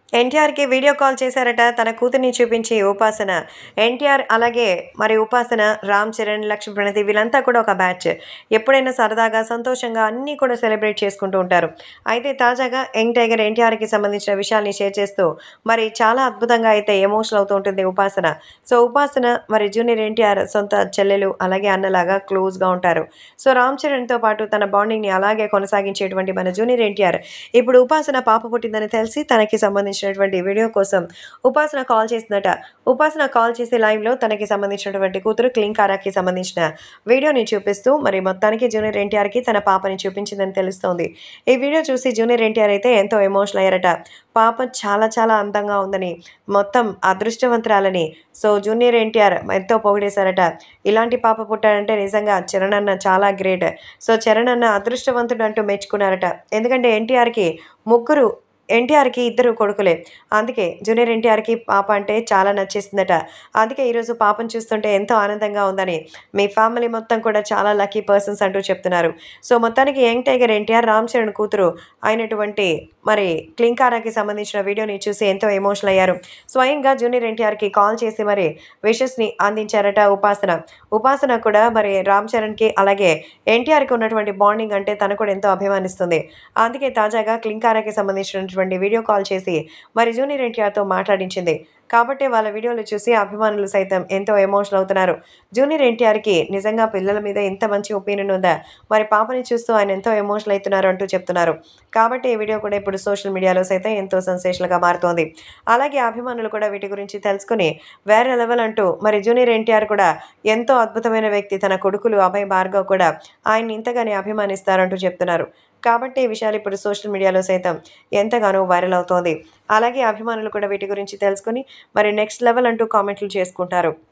ఎన్టీఆర్కి video call చేశారట తన కూతుర్ని చూపించి ఉపాసన ఎన్టీఆర్ అలాగే మరి ఉపాసన రామ్ చరణ్ లక్ష్మీ ప్రణతి వీళ్ళంతా కూడా ఒక బ్యాచ్ ఎప్పుడైనా సరదాగా సంతోషంగా అన్నీ కూడా సెలబ్రేట్ చేసుకుంటూ ఉంటారు అయితే తాజాగా యంగ్ టైగర్ ఎన్టీఆర్కి సంబంధించిన విషయాల్ని షేర్ చేస్తూ మరి చాలా అద్భుతంగా అయితే ఎమోషనల్ అవుతూ ఉంటుంది ఉపాసన సో ఉపాసన మరి జూనియర్ ఎన్టీఆర్ సొంత చెల్లెలు అలాగే అన్నలాగా క్లోజ్గా ఉంటారు సో రామ్ చరణ్తో పాటు తన బాండింగ్ని అలాగే కొనసాగించేటువంటి మన జూనియర్ ఎన్టీఆర్ ఇప్పుడు ఉపాసన పాప పుట్టిందని తెలిసి తనకి సంబంధించినటువంటి వీడియో కోసం ఉపాసన కాల్ చేసిందట ఉపాసన కాల్ చేసే లైవ్లో తనకి సంబంధించినటువంటి కూతురు క్లింకారాకి సంబంధించిన వీడియోని చూపిస్తూ మరి మొత్తానికి జూనియర్ ఎన్టీఆర్కి తన పాపని చూపించిందని తెలుస్తోంది ఈ వీడియో చూసి జూనియర్ ఎన్టీఆర్ అయితే ఎంతో ఎమోషనల్ అయ్యారట పాప చాలా చాలా అందంగా ఉందని మొత్తం అదృష్టవంతురాలని సో జూనియర్ ఎన్టీఆర్ ఎంతో పొగిడేశారట ఇలాంటి పాప పుట్టాడంటే నిజంగా చరణ్ అన్న చాలా గ్రేట్ సో చరణ్ అన్న అదృష్టవంతుడు అంటూ మెచ్చుకున్నారట ఎందుకంటే ఎన్టీఆర్కి ముగ్గురు ఎన్టీఆర్కి ఇద్దరు కొడుకులే అందుకే జూనియర్ ఎన్టీఆర్కి పాప అంటే చాలా నచ్చేసిందట అందుకే ఈరోజు పాపను చూస్తుంటే ఎంతో ఆనందంగా ఉందని మీ ఫ్యామిలీ మొత్తం కూడా చాలా లక్కీ పర్సన్స్ అంటూ చెప్తున్నారు సో మొత్తానికి యంగ్ టైగర్ ఎన్టీఆర్ రామ్ చరణ్ కూతురు అయినటువంటి మరి క్లింకారాకి సంబంధించిన వీడియోని చూసి ఎంతో ఎమోషనల్ అయ్యారు స్వయంగా జూనియర్ ఎన్టీఆర్కి కాల్ చేసి మరి విషెస్ని అందించారట ఉపాసన ఉపాసన కూడా మరి రామ్ చరణ్కి అలాగే ఎన్టీఆర్కి ఉన్నటువంటి బాండింగ్ అంటే తను కూడా ఎంతో అభిమానిస్తుంది అందుకే తాజాగా క్లింకారాకి సంబంధించినటువంటి వీడియో కాల్ చేసి మరి జూనియర్ ఎన్టీఆర్తో మాట్లాడించింది కాబట్టి వాళ్ళ వీడియోలు చూసి అభిమానులు సైతం ఎంతో ఎమోషనల్ అవుతున్నారు జూనియర్ ఎన్టీఆర్కి నిజంగా పిల్లల మీద ఇంత మంచి ఒపీనియన్ ఉందా మరి పాపని చూస్తూ ఆయన ఎంతో ఎమోషనల్ అవుతున్నారు అంటూ చెప్తున్నారు కాబట్టి ఈ వీడియో కూడా ఇప్పుడు సోషల్ మీడియాలో సైతం ఎంతో సెన్సేషన్గా మారుతోంది అలాగే అభిమానులు కూడా వీటి గురించి తెలుసుకుని వేరే లెవెల్ అంటూ మరి జూనియర్ ఎన్టీఆర్ కూడా ఎంతో అద్భుతమైన వ్యక్తి తన కొడుకులు అభయ్ భార్గవ్ కూడా ఆయన్ని ఇంతగానే అభిమానిస్తారంటూ చెప్తున్నారు కాబట్టి ఈ విషయాలు ఇప్పుడు సోషల్ మీడియాలో సైతం ఎంతగానో వైరల్ అవుతోంది అలాగే అభిమానులు కూడా వీటి గురించి తెలుసుకుని మరి నెక్స్ట్ లెవెల్ అంటూ కామెంట్లు చేసుకుంటారు